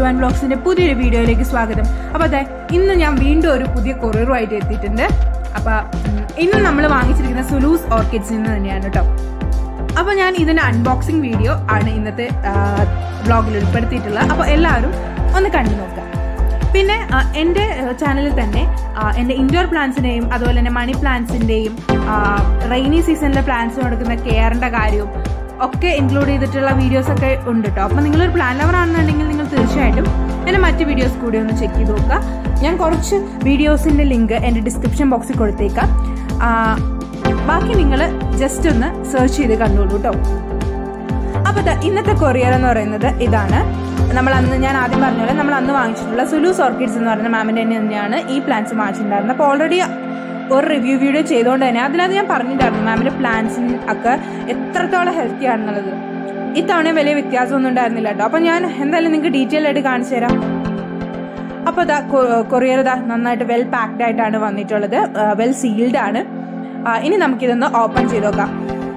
And ബ്ലോഗ്സിന്റെ പുതിയൊരു വീഡിയോയിലേക്ക് സ്വാഗതം അപ്പോൾ അതെ ഇന്ന് ഞാൻ വീണ്ടും ഒരു പുതിയ കൊറിയറുമായിട്ട് എത്തിയിട്ടുണ്ട് അപ്പോൾ ഉം, ഇന്ന് നമ്മൾ വാങ്ങിച്ചിരിക്കുന്ന സുലൂസ് ഓർക്കിഡ്സിൽ നിന്ന് തന്നെയാണ് കേട്ടോ അപ്പോൾ ഞാൻ ഇതിന്റെ അൺബോക്സിംഗ് വീഡിയോ ആണ് ഇന്നത്തെ ബ്ലോഗിൽ ഉൾപ്പെടുത്തിയിട്ടുള്ളത് അപ്പോൾ എല്ലാവരും ഒന്ന് കണ്ടു നോക്കുക പിന്നെ ആ, എൻ്റെ ചാനലിൽ തന്നെ ആ, എൻ്റെ ഇൻഡോർ പ്ലാന്റ്സിൻ്റെയും അതുപോലെ തന്നെ മണി പ്ലാന്റ്സിൻ്റെയും റെയിനി സീസണിലെ പ്ലാന്റ്സിന് കൊടുക്കുന്ന കെയറിൻ്റെ കാര്യവും ഒക്കെ ഇൻക്ലൂഡ് ചെയ്തിട്ടുള്ള വീഡിയോസ് ഒക്കെ ഉണ്ട് കേട്ടോ അപ്പം നിങ്ങളൊരു പ്ലാൻ ലവർ ആണെന്നുണ്ടെങ്കിൽ നിങ്ങൾ തീർച്ചയായിട്ടും എൻ്റെ മറ്റ് വീഡിയോസ് കൂടി ഒന്ന് ചെക്ക് ചെയ്ത് നോക്കുക ഞാൻ കുറച്ച് വീഡിയോസിൻ്റെ ലിങ്ക് എൻ്റെ ഡിസ്ക്രിപ്ഷൻ ബോക്സിൽ കൊടുത്തേക്കാം ആ, ബാക്കി നിങ്ങൾ ജസ്റ്റ് ഒന്ന് സെർച്ച് ചെയ്ത് കണ്ടോളൂ കേട്ടോ അപ്പൊ ദാ ഇന്നത്തെ കൊറിയർ എന്ന് പറയുന്നത് ഇതാണ് നമ്മൾ അന്ന് ഞാൻ ആദ്യം പറഞ്ഞ പോലെ നമ്മൾ അന്ന് വാങ്ങിച്ചിട്ടുള്ള സുലൂസ് ഓർക്കിഡ്സ് എന്ന് പറയുന്ന മാമിന്റെ തന്നെ തന്നെയാണ് ഈ പ്ലാന്റ്സ് വാങ്ങിച്ചിട്ടുണ്ടായിരുന്നത് അപ്പോൾ ഓൾറെഡി ഒരു റിവ്യൂ വീഡിയോ ചെയ്തുകൊണ്ട് തന്നെ അതിനകത്ത് ഞാൻ പറഞ്ഞിട്ടുണ്ടായിരുന്നു മാമിന്റെ പ്ലാന്റ്സിന് ഒക്കെ എത്രത്തോളം ഹെൽത്തി ആണെന്നുള്ളത് ഇത്തവണ വലിയ വ്യത്യാസമൊന്നും ഉണ്ടായിരുന്നില്ല കേട്ടോ അപ്പൊ ഞാൻ എന്തായാലും നിങ്ങൾക്ക് ഡീറ്റെയിൽ ആയിട്ട് കാണിച്ചു തരാം അപ്പോൾ ഇതാ കൊറിയർ ഇതാ നന്നായിട്ട് വെൽ പാക്ഡ് ആയിട്ടാണ് വന്നിട്ടുള്ളത് വെൽ സീൽഡ് ആണ് ആ, ഇനി നമുക്കിതൊന്ന് ഓപ്പൺ ചെയ്ത് നോക്കാം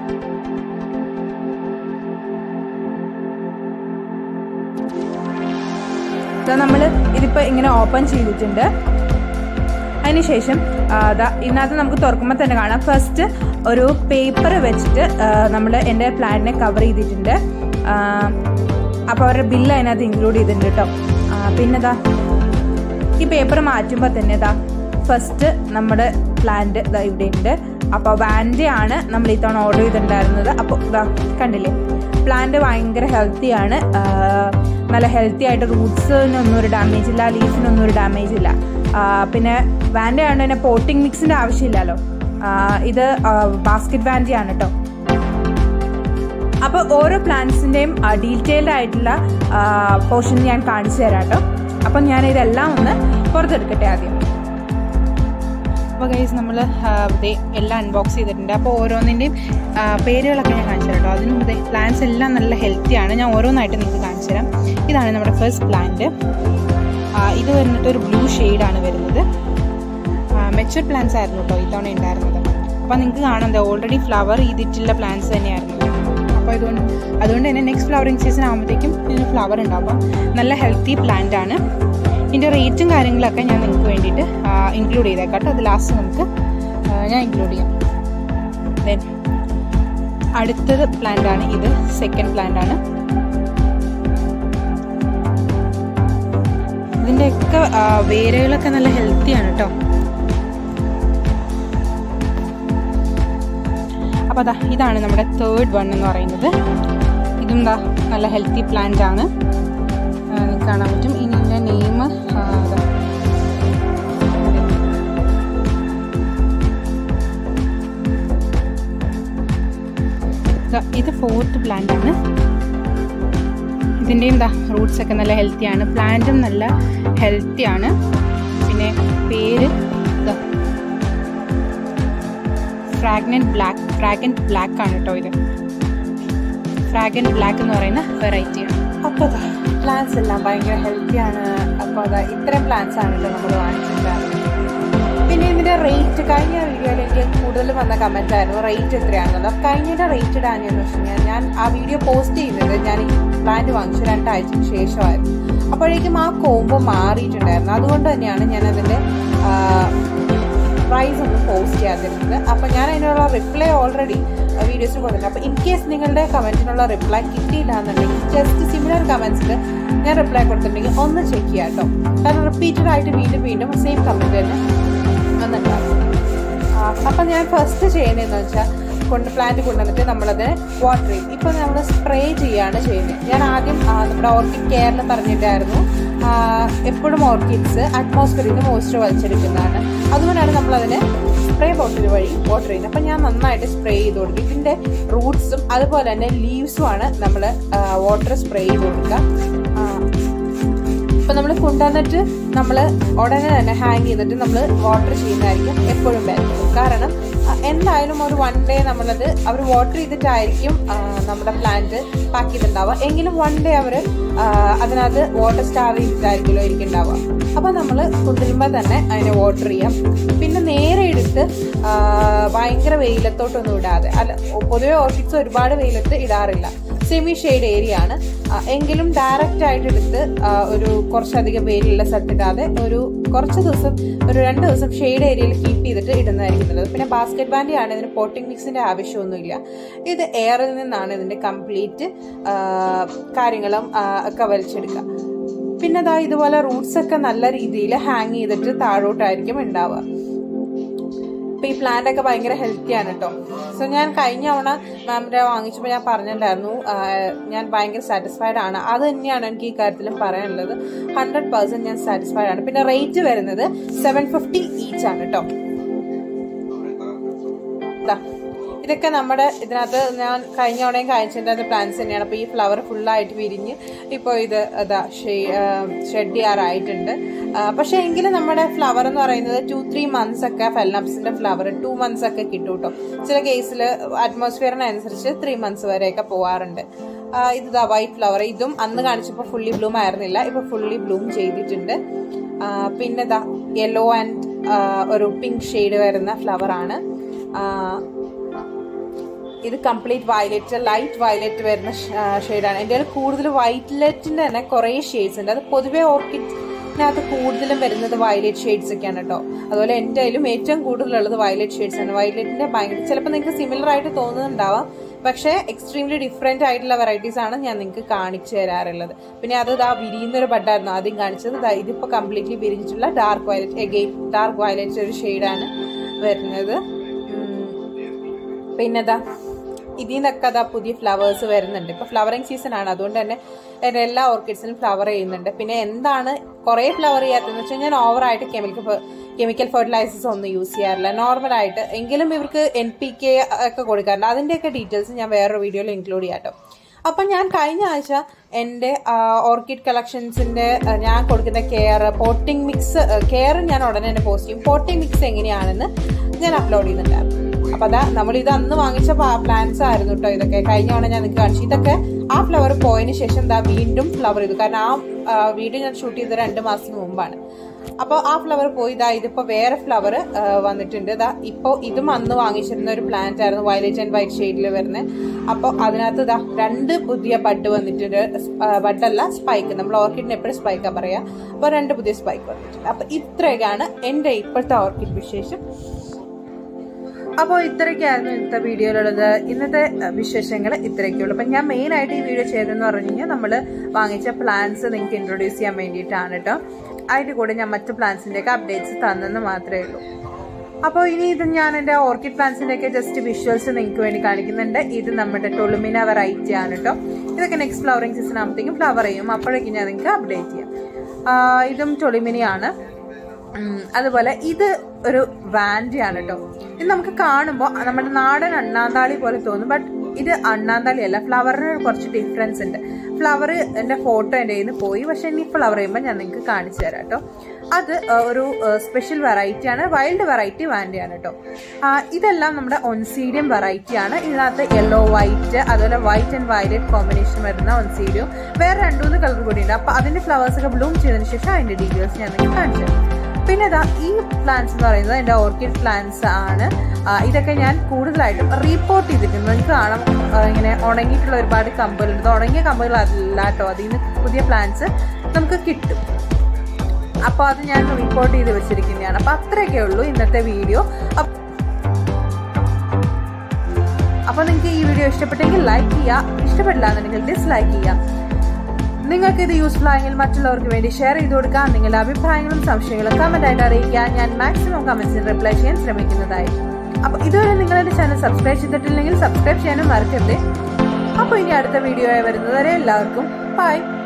നമ്മൾ ഇതിപ്പോൾ ഇങ്ങനെ ഓപ്പൺ ചെയ്തിട്ടുണ്ട് അതിനുശേഷം ആ, ദാ ഇതിനകത്ത് നമുക്ക് തുറക്കുമ്പോൾ തന്നെ കാണാം ഫസ്റ്റ് ഒരു പേപ്പർ വെച്ചിട്ട് നമ്മൾ എൻ്റെ പ്ലാന്റിനെ കവർ ചെയ്തിട്ടുണ്ട് അപ്പോൾ അവരുടെ ബില്ല് അതിനകത്ത് ഇൻക്ലൂഡ് ചെയ്തിട്ടുണ്ട് കേട്ടോ ആ, പിന്നെ ദാ ഈ പേപ്പർ മാറ്റുമ്പോൾ തന്നെ ഇതാ ഫസ്റ്റ് നമ്മുടെ പ്ലാന്റ് ഇതാ ഇവിടെ ഉണ്ട് അപ്പോൾ വാൻ്റെ ആണ് നമ്മൾ ഇത്തവണ ഓർഡർ ചെയ്തിട്ടുണ്ടായിരുന്നത് അപ്പോൾ ഇതാ കണ്ടില്ലേ പ്ലാന്റ് ഭയങ്കര ഹെൽത്തി ആണ് ആ, നല്ല ഹെൽത്തി ആയിട്ട് റൂട്ട്സിനൊന്നും ഒരു ഡാമേജ് ഇല്ല ലീഫിനൊന്നും ഒരു ഡാമേജ് ഇല്ല ആ, പിന്നെ വാൻ്റെ ആയതുകൊണ്ട് തന്നെ പോട്ടിംഗ് മിക്സിൻ്റെ ആവശ്യമില്ലല്ലോ ആ, ഇത് ബാസ്ക്കറ്റ് വാൻ്റെ ആണ് കേട്ടോ അപ്പോൾ ഓരോ പ്ലാന്റ്സിൻ്റെയും ഡീറ്റെയിൽഡ് ആയിട്ടുള്ള പോർഷൻ ഞാൻ കാണിച്ചു തരാം കേട്ടോ അപ്പം ഞാൻ ഇതെല്ലാം ഒന്ന് പുറത്തെടുക്കട്ടെ ആദ്യം അപ്പോൾ ഗൈസ് നമ്മൾ എല്ലാം അൺബോക്സ് ചെയ്തിട്ടുണ്ട് അപ്പോൾ ഓരോന്നിൻ്റെയും ആ, പേരുകളൊക്കെ ഞാൻ കാണിച്ചു തരാം കേട്ടോ അതിന് മുമ്പേ പ്ലാന്റ്സ് എല്ലാം നല്ല ഹെൽത്തിയാണ് ഞാൻ ഓരോന്നായിട്ട് നിങ്ങൾക്ക് കാണിച്ചു തരാം ഇതാണ് നമ്മുടെ ഫസ്റ്റ് പ്ലാന്റ് ഇത് വന്നിട്ട് ഒരു ബ്ലൂ ഷെയ്ഡാണ് വരുന്നത് മെച്ചുവർ പ്ലാന്റ്സ് ആയിരുന്നു കേട്ടോ ഇത്തവണ ഉണ്ടായിരുന്നത് അപ്പോൾ നിങ്ങൾക്ക് കാണാം ഓൾറെഡി ഫ്ലവർ ചെയ്തിട്ടുള്ള പ്ലാന്റ്സ് തന്നെയായിരുന്നു അപ്പോൾ ഇതുകൊണ്ട് അതുകൊണ്ട് തന്നെ നെക്സ്റ്റ് ഫ്ലവറിങ് സീസൺ ആകുമ്പോഴത്തേക്കും ഇതിന് ഫ്ലവർ ഉണ്ടാവും അപ്പം നല്ല ഹെൽത്തി പ്ലാന്റ് ആണ് ഇതിൻ്റെ റേറ്റും കാര്യങ്ങളൊക്കെ ഞാൻ നിങ്ങൾക്ക് വേണ്ടിയിട്ട് ഇൻക്ലൂഡ് ചെയ്തേക്കാം കേട്ടോ അത് ലാസ്റ്റ് നമുക്ക് ആ, ഞാൻ ഇൻക്ലൂഡ് ചെയ്യാം ദെൻ അടുത്തത് പ്ലാന്റ് ആണ് ഇത് സെക്കൻഡ് പ്ലാന്റ് ആണ് ഇതിൻ്റെയൊക്കെ ആ, വേരുകളൊക്കെ നല്ല ഹെൽത്തിയാണ് കേട്ടോ അപ്പോൾ അതാ ഇതാണ് നമ്മുടെ തേർഡ് വൺ എന്ന് പറയുന്നത് ഇതും ദാ നല്ല ഹെൽത്തി പ്ലാന്റ് ആണ് ആ, നിങ്ങൾക്ക് കാണാൻ പറ്റും ഇനി ഇതിൻ്റെ നെയിം ഇത് ഫോർത്ത് പ്ലാന്റ് ആണ് ഇതിൻ്റെയും ദാ റൂട്ട്സ് ഒക്കെ നല്ല ഹെൽത്തിയാണ് പ്ലാന്റും നല്ല ഹെൽത്തിയാണ് പിന്നെ പേര് ദാ ഫ്രാഗ്നൻറ്റ് ബ്ലാക്ക് ഫ്രാഗൻറ്റ് ബ്ലാക്ക് ആണ് കേട്ടോ ഇത് ഫ്രാഗൻറ്റ് ബ്ലാക്ക് എന്ന് പറയുന്ന വെറൈറ്റിയാണ് അപ്പോൾ അതാ പ്ലാന്റ്സ് എല്ലാം ഭയങ്കര ഹെൽത്തിയാണ് അപ്പോൾ അതാ ഇത്രയും പ്ലാന്റ്സ് ആണല്ലോ നമ്മൾ വാങ്ങിച്ചിട്ടുണ്ടായിരുന്നത് പിന്നെ ഇതിൻ്റെ റേറ്റ് കഴിഞ്ഞ വീഡിയോയിൽ എനിക്ക് കൂടുതൽ വന്ന കമൻറ്റ് ആയിരുന്നു റേറ്റ് എത്രയാണെന്നുള്ളത് അപ്പോൾ കഴിഞ്ഞിട്ട് റേറ്റ് ഇടാനെന്ന് വെച്ച് കഴിഞ്ഞാൽ ഞാൻ ആ വീഡിയോ പോസ്റ്റ് ചെയ്യുന്നത് ഞാൻ ഈ പ്ലാന്റ് വാങ്ങിച്ചു രണ്ടാഴ്ചയ്ക്ക് ശേഷമായിരുന്നു അപ്പോഴേക്കും ആ കോംബോ മാറിയിട്ടുണ്ടായിരുന്നു അതുകൊണ്ട് തന്നെയാണ് ഞാൻ അതിൻ്റെ പ്രൈസ് ഒന്നും പോസ്റ്റ് ചെയ്യാതിരുന്നത് അപ്പോൾ ഞാൻ അതിനുള്ള റിപ്ലൈ ഓൾറെഡി വീഡിയോസ് കൊടുത്തിട്ടുണ്ട് അപ്പോൾ ഇൻ കേസ് നിങ്ങളുടെ കമൻറ്റിനുള്ള റിപ്ലൈ കിട്ടിയില്ല എന്നുണ്ടെങ്കിൽ ജസ്റ്റ് സിമിലർ കമൻസിൽ ഞാൻ റിപ്ലൈ കൊടുത്തിട്ടുണ്ടെങ്കിൽ ഒന്ന് ചെക്ക് ചെയ്യാം കേട്ടോ കാരണം റിപ്പീറ്റഡ് ആയിട്ട് വീണ്ടും വീണ്ടും സെയിം കമൻറ്റ് തന്നെ വന്നിട്ടുണ്ടാകും അപ്പം ഞാൻ ഫസ്റ്റ് ചെയ്യുന്നതെന്ന് വെച്ചാൽ കൊണ്ട് പ്ലാന്റ് കൊണ്ടുവന്നിട്ട് നമ്മളത് വാട്ടർ ചെയ്യും ഇപ്പോൾ നമ്മൾ സ്പ്രേ ചെയ്യാണ് ചെയ്യുന്നത് ഞാൻ ആദ്യം ആ, നമ്മുടെ ഓർക്കിഡ് കെയറിൽ പറഞ്ഞിട്ടായിരുന്നു ആ, എപ്പോഴും ഓർക്കിഡ്സ് അറ്റ്മോസ്ഫിയറിൽ നിന്ന് മോയ്സ്ചർ വലിച്ചെടുക്കുന്നതാണ് അതുകൊണ്ടാണ് നമ്മളതിന് സ്പ്രേ ബോട്ടിൽ വഴി വാട്ടർ ചെയ്യുന്നത് അപ്പം ഞാൻ നന്നായിട്ട് സ്പ്രേ ചെയ്ത് കൊടുക്കും ഇതിൻ്റെ റൂട്ട്സും അതുപോലെ തന്നെ ലീവ്സുമാണ് നമ്മൾ വാട്ടർ സ്പ്രേ ചെയ്ത് കൊടുക്കുക ആ, ഇപ്പൊ നമ്മൾ കൊണ്ടുവന്നിട്ട് നമ്മൾ ഉടനെ തന്നെ ഹാങ് ചെയ്തിട്ട് നമ്മൾ വാട്ടർ ചെയ്യുന്നതായിരിക്കും എപ്പോഴും ബെറ്റർ കാരണം ആ, എന്തായാലും ഒരു വൺ ഡേ നമ്മളത് അവർ വാട്ടർ ചെയ്തിട്ടായിരിക്കും ആ, നമ്മുടെ പ്ലാന്റ് പാക്ക് ചെയ്തിട്ടുണ്ടാവുക എങ്കിലും വൺ ഡേ അവർ അതിനകത്ത് വാട്ടർ സ്റ്റാർ ചെയ്തിട്ടായിരിക്കുമല്ലോ ഇരിക്കുന്നുണ്ടാവുക അപ്പോൾ നമ്മൾ കൊണ്ടുവരുമ്പോൾ തന്നെ അതിനെ വാട്ടർ ചെയ്യാം പിന്നെ നേരെ എടുത്ത് ആ, ഭയങ്കര വെയിലത്തോട്ടൊന്നും ഇടാതെ അല്ല പൊതുവെ ഓർക്കിഡ്സ് ഒരുപാട് വെയിലത്ത് ഇടാറില്ല സെമി ഷെയ്ഡ് ഏരിയ ആണ് ആ, എങ്കിലും ഡയറക്റ്റ് ആയിട്ട് എടുത്ത് ആ, ഒരു കുറച്ചധികം വെയിലുള്ള സ്ഥലത്തിടാതെ ഒരു കുറച്ച് ദിവസം ഒരു രണ്ട് ദിവസം ഷെയ്ഡ് ഏരിയയിൽ കീപ്പ് ചെയ്തിട്ട് ഇടുന്നതായിരിക്കും നല്ലത് പിന്നെ ബാസ്കറ്റ് ബാൻഡി ആണ് ഇതിന് പോട്ടിംഗ് മിക്സിന്റെ ആവശ്യമൊന്നുമില്ല ഇത് എയറിൽ നിന്നാണ് ഇതിന്റെ കംപ്ലീറ്റ് കാര്യങ്ങളും ആ, ഒക്കെ വലിച്ചെടുക്കുക പിന്നെ അതാ ഇതുപോലെ റൂട്ട്സ് ഒക്കെ നല്ല രീതിയിൽ ഹാങ് ചെയ്തിട്ട് താഴോട്ടായിരിക്കും ഉണ്ടാവുക ഇപ്പൊ ഈ പ്ലാന്റ് ഒക്കെ ഭയങ്കര ഹെൽത്തി ആണ് കേട്ടോ സോ ഞാൻ കഴിഞ്ഞ തവണ മാമിന്റെ വാങ്ങിച്ചപ്പോൾ ഞാൻ പറഞ്ഞിട്ടുണ്ടായിരുന്നു ആ, ഞാൻ ഭയങ്കര സാറ്റിസ്ഫൈഡ് ആണ് അത് തന്നെയാണ് എനിക്ക് ഈ കാര്യത്തിലും പറയാനുള്ളത് ഹൺഡ്രഡ് പെർസെന്റ് ഞാൻ സാറ്റിസ്ഫൈഡ് ആണ് പിന്നെ റേറ്റ് വരുന്നത് സെവൻ ഫിഫ്റ്റി ഈച്ച് ആണ് കേട്ടോ ദാ, ഇതൊക്കെ നമ്മുടെ ഇതിനകത്ത് ഞാൻ കഴിഞ്ഞ തവണയും കാണിച്ചിട്ടുണ്ടായിരുന്ന പ്ലാന്റ്സ് തന്നെയാണ് അപ്പോൾ ഈ ഫ്ലവർ ഫുള്ളായിട്ട് വിരിഞ്ഞ് ഇപ്പോൾ ഇത് അതാ ഷെഡ് ചെയ്യാറായിട്ടുണ്ട് ആ, പക്ഷേ എങ്കിലും നമ്മുടെ ഫ്ലവർ എന്ന് പറയുന്നത് ടു ത്രീ മന്ത്സ് ഒക്കെ ഫെല്ലപ്സിന്റെ ഫ്ലവർ ടു മന്ത്സ് ഒക്കെ കിട്ടും കേട്ടോ ചില കേസിൽ അറ്റ്മോസ്ഫിയറിനനുസരിച്ച് ത്രീ മന്ത്സ് വരെയൊക്കെ പോവാറുണ്ട് ആ, ഇതാ വൈറ്റ് ഫ്ലവർ ഇതും അന്ന് കാണിച്ചപ്പോൾ ഫുള്ളി ബ്ലൂം ആയിരുന്നില്ല ഇപ്പോൾ ഫുള്ളി ബ്ലൂം ചെയ്തിട്ടുണ്ട് ആ, പിന്നെ ദാ യെല്ലോ ആൻഡ് ഒരു പിങ്ക് ഷെയ്ഡ് വരുന്ന ഫ്ലവർ ആണ് ആ, ഇത് കംപ്ലീറ്റ് വയലറ്റ് ലൈറ്റ് വയലറ്റ് വരുന്ന ഷെയ്ഡാണ് എൻ്റെ കയ്യിൽ കൂടുതൽ വയലറ്റിൻ്റെ തന്നെ കുറേ ഷെയ്ഡ്സ് ഉണ്ട് അത് പൊതുവേ ഓർക്കിഡിനകത്ത് കൂടുതലും വരുന്നത് വയലറ്റ് ഷെയ്ഡ്സ് ഒക്കെയാണ് കേട്ടോ അതുപോലെ എൻ്റെ കയ്യിലും ഏറ്റവും കൂടുതലുള്ളത് വയലറ്റ് ഷെയ്ഡ്സ് ആണ് വയലറ്റിൻ്റെ ഭയങ്കര ചിലപ്പോൾ നിങ്ങൾക്ക് സിമിലർ ആയിട്ട് തോന്നുന്നുണ്ടാവാം പക്ഷേ എക്സ്ട്രീംലി ഡിഫറെൻ്റ് ആയിട്ടുള്ള വെറൈറ്റീസ് ആണ് ഞാൻ നിങ്ങൾക്ക് കാണിച്ചു തരാറുള്ളത് പിന്നെ അത് ഇതാ വിരിയുന്നൊരു ബഡായിരുന്നു ആദ്യം കാണിച്ചത് ദാ ഇതിപ്പോൾ കംപ്ലീറ്റ്ലി വിരിഞ്ഞിട്ടുള്ള dark violet again dark violet ഒരു ഷെയ്ഡാണ് വരുന്നത് ഉം. പിന്നെതാ ഇതിൽ നിന്നൊക്കെ അതാ പുതിയ ഫ്ലവേഴ്സ് വരുന്നുണ്ട് ഇപ്പൊ ഫ്ലവറിങ് സീസൺ ആണ് അതുകൊണ്ട് തന്നെ എൻ്റെ എല്ലാ ഓർക്കിഡ്സിനും ഫ്ലവർ ചെയ്യുന്നുണ്ട് പിന്നെ എന്താണ് കുറേ ഫ്ലവർ ചെയ്യാത്തതെന്ന് വെച്ചാൽ ഞാൻ ഓവറായിട്ട് കെമിക്കൽ കെമിക്കൽ ഫെർട്ടിലൈസേഴ്സ് ഒന്നും യൂസ് ചെയ്യാറില്ല നോർമലായിട്ട് എങ്കിലും ഇവർക്ക് എൻ പി കെ ഒക്കെ കൊടുക്കാറുണ്ട് അതിൻ്റെയൊക്കെ ഡീറ്റെയിൽസ് ഞാൻ വേറൊരു വീഡിയോയിൽ ഇൻക്ലൂഡ് ചെയ്യാം കേട്ടോ അപ്പം ഞാൻ കഴിഞ്ഞ ആഴ്ച എൻ്റെ ഓർക്കിഡ് കളക്ഷൻസിൻ്റെ ഞാൻ കൊടുക്കുന്ന കെയർ പോട്ടിംഗ് മിക്സ് കെയർ ഞാൻ ഉടനെ തന്നെ പോസ്റ്റ് ചെയ്യും പോട്ടിംഗ് മിക്സ് എങ്ങനെയാണെന്ന് ഞാൻ അപ്ലോഡ് ചെയ്യുന്നുണ്ടായിരുന്നു അപ്പൊ അതാ നമ്മൾ ഇത് അന്ന് വാങ്ങിച്ച പ്ലാന്റ്സ് ആയിരുന്നു കേട്ടോ ഇതൊക്കെ കഴിഞ്ഞ തവണ ഞാൻ നിങ്ങൾക്ക് കാണിച്ചു ഇതൊക്കെ ആ ഫ്ലവർ പോയതിന് ശേഷം ദാ വീണ്ടും ഫ്ലവർ ചെയ്തു കാരണം ആ വീഡിയോ ഞാൻ ഷൂട്ട് ചെയ്തത് രണ്ട് മാസത്തിന് മുമ്പാണ് അപ്പോൾ ആ ഫ്ലവർ പോയി ഇതാ ഇതിപ്പോ വേറെ ഫ്ലവർ വന്നിട്ടുണ്ട് ഇതാ ഇപ്പോൾ ഇതും അന്ന് വാങ്ങിച്ചിരുന്ന ഒരു പ്ലാന്റ് ആയിരുന്നു വയലറ്റ് ആൻഡ് വൈറ്റ് ഷെയ്ഡിൽ വരുന്നത് അപ്പോൾ അതിനകത്ത് ഇതാ രണ്ട് പുതിയ ബഡ് വന്നിട്ടുണ്ട് ബഡല്ല സ്പൈക്ക് നമ്മൾ ഓർക്കിഡിന് എപ്പോഴും സ്പൈക്കാ പറയാ അപ്പോൾ രണ്ട് പുതിയ സ്പൈക്ക് വന്നിട്ടുണ്ട് അപ്പോൾ ഇത്രയൊക്കെയാണ് എൻ്റെ ഇപ്പോഴത്തെ ഓർക്കിഡ് വിശേഷം അപ്പോൾ ഇത്രയൊക്കെയായിരുന്നു ഇന്നത്തെ വീഡിയോയിലുള്ളത് ഇന്നത്തെ വിശേഷങ്ങൾ ഇത്രയൊക്കെയുള്ളൂ അപ്പം ഞാൻ മെയിൻ ആയിട്ട് ഈ വീഡിയോ ചെയ്തതെന്ന് പറഞ്ഞു കഴിഞ്ഞാൽ നമ്മൾ വാങ്ങിച്ച പ്ലാൻസ് നിങ്ങൾക്ക് ഇൻട്രൊഡ്യൂസ് ചെയ്യാൻ വേണ്ടിയിട്ടാണ് കേട്ടോ അതിൻ്റെ കൂടെ ഞാൻ മറ്റു പ്ലാൻസിൻ്റെ ഒക്കെ അപ്ഡേറ്റ്സ് തന്നെന്ന് മാത്രമേ ഉള്ളൂ അപ്പോൾ ഇനി ഇത് ഞാൻ എൻ്റെ ഓർക്കിഡ് പ്ലാന്റ്സിൻ്റെ ഒക്കെ ജസ്റ്റ് വിഷ്വൽസ് നിങ്ങൾക്ക് വേണ്ടി കാണിക്കുന്നുണ്ട് ഇത് നമ്മുടെ ടൊളുമിന വെറൈറ്റി ആണ് കേട്ടോ ഇതൊക്കെ നെക്സ്റ്റ് ഫ്ലവറിങ് സീസൺ ആകുമ്പോഴത്തേക്കും ഫ്ലവർ ചെയ്യും അപ്പോഴേക്കും ഞാൻ നിങ്ങൾക്ക് അപ്ഡേറ്റ് ചെയ്യാം ആ, ഇതും ടൊളിമിനിയാണ് ഉം, അതുപോലെ ഇത് ഒരു വാൻഡിയാണ് കേട്ടോ ഇത് നമുക്ക് കാണുമ്പോൾ നമ്മുടെ നാടൻ അണ്ണാന്താളി പോലെ തോന്നും ബട്ട് ഇത് അണ്ണാന്താളി അല്ല ഫ്ലവറിന് കുറച്ച് ഡിഫറൻസ് ഉണ്ട് ഫ്ലവർ എൻ്റെ ഫോട്ടോ എൻ്റെ കയ്യിൽ നിന്ന് പോയി പക്ഷെ ഇനി ഫ്ലവർ ചെയ്യുമ്പോൾ ഞാൻ നിങ്ങൾക്ക് കാണിച്ചു തരാം കേട്ടോ അത് ആ, ഒരു സ്പെഷ്യൽ വെറൈറ്റി ആണ് വൈൽഡ് വെറൈറ്റി വാൻഡിയാണ് കേട്ടോ ആ, ഇതെല്ലാം നമ്മുടെ ഒൻസീഡിയം വെറൈറ്റി ആണ് ഇതിനകത്ത് യെല്ലോ വൈറ്റ് അതുപോലെ വൈറ്റ് ആൻഡ് വയലറ്റ് കോമ്പിനേഷൻ വരുന്ന ഒൻസീഡിയം വേറെ രണ്ടു മൂന്ന് കളർ കൂടി ഉണ്ട് അപ്പോൾ അതിൻ്റെ ഫ്ലവേഴ്സ് ഒക്കെ ബ്ലൂം ചെയ്തതിന് ശേഷം അതിൻ്റെ ഡീറ്റെയിൽസ് ഞാൻ നിങ്ങൾക്ക് കാണിച്ചു തരാം പിന്നെ ഇതാ ഈ പ്ലാന്റ്സ് എന്ന് പറയുന്നത് എൻ്റെ ഓർക്കിഡ് പ്ലാന്റ്സ് ആണ് ആ, ഇതൊക്കെ ഞാൻ കൂടുതലായിട്ടും റീപോർട്ട് ചെയ്തിട്ടുണ്ട് നിങ്ങൾക്ക് കാണാം ആ, ഇങ്ങനെ ഉണങ്ങിയിട്ടുള്ള ഒരുപാട് കമ്പുകളുണ്ട് ഇത് ഉണങ്ങിയ കമ്പുകളല്ല കേട്ടോ അതിൽ നിന്ന് പുതിയ പ്ലാന്റ്സ് നമുക്ക് കിട്ടും അപ്പോൾ അത് ഞാൻ റിപ്പോർട്ട് ചെയ്ത് വെച്ചിരിക്കുന്നതാണ് അപ്പോൾ അത്രയൊക്കെ ഉള്ളൂ ഇന്നത്തെ വീഡിയോ അപ്പോൾ നിങ്ങൾക്ക് ഈ വീഡിയോ ഇഷ്ടപ്പെട്ടെങ്കിൽ ലൈക്ക് ചെയ്യുക ഇഷ്ടപ്പെട്ടില്ല എന്നുണ്ടെങ്കിൽ ഡിസ്ലൈക്ക് ചെയ്യുക നിങ്ങൾക്ക് ഇത് യൂസ്ഫുൾ ആയെങ്കിൽ മറ്റുള്ളവർക്ക് വേണ്ടി ഷെയർ ചെയ്ത് കൊടുക്കുക നിങ്ങളുടെ അഭിപ്രായങ്ങളും സംശയങ്ങളും കമന്റ് ആയിട്ട് അറിയിക്കുക ഞാൻ മാക്സിമം കമന്റ്സിന് റിപ്ലൈ ചെയ്യാൻ ശ്രമിക്കുന്നതായിരിക്കും അപ്പോൾ ഇതുവരെ നിങ്ങളുടെ ചാനൽ സബ്സ്ക്രൈബ് ചെയ്തിട്ടില്ലെങ്കിൽ സബ്സ്ക്രൈബ് ചെയ്യാനും മറക്കരുത് അപ്പോൾ ഇനി അടുത്ത വീഡിയോ ആയി വരുന്നതുവരെ എല്ലാവർക്കും ബൈ